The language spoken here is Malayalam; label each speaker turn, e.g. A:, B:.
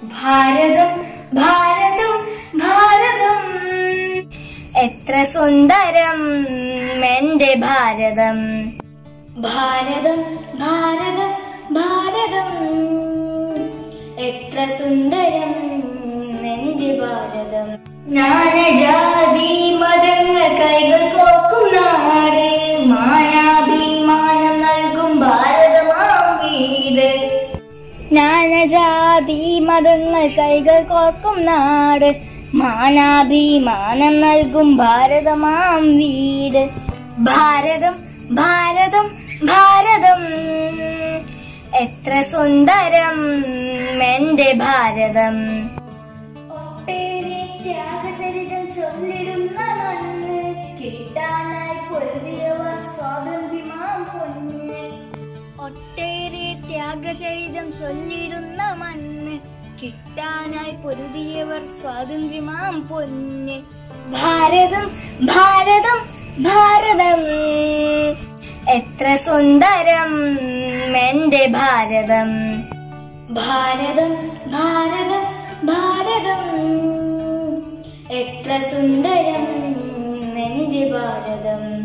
A: ഭാരതം ഭാരതം ഭാരതം എത്ര സുന്ദരം എന്റെ ഭാരതം ഭാരതം ഭാരതം ഭാരതം എത്ര സുന്ദരം എന്റെ ഭാരതം നാനജാതി മതങ്ങൾ കൈകൾ കോക്കും നാട് മാനാഭിമാനം നൽകും ഭാരതമാം വീട് നാനജാതി മതങ്ങൾ കൈകൾ കോർക്കും നാട് മാനാഭിമാനം നൽകും ഭാരതമാം വീട് ഭാരതം ഭാരതം ഭാരതം എത്ര സുന്ദരം എന്റെ ഭാരതം ഒട്ടേറെ ത്യാഗചരിതം ചൊല്ലിടുന്ന മണ്ണ് കിട്ടാനായി പൊരുതിയവർ സ്വാതന്ത്ര്യമാം പൊന്ന് ഒട്ടേറെ ത്യാഗചരിതം ചൊല്ലിടുന്ന മണ്ണ് കിട്ടാനായി പൊരുതിയവർ സ്വാതന്ത്ര്യമാം പൊന്ന് ഭാരതം ഭാരതം ഭാരതം എത്ര സുന്ദരം എന്റെ ഭാരതം ഭാരതം ഭാരതം ഭാരതം എത്ര സുന്ദരം എന്റെ ഭാരതം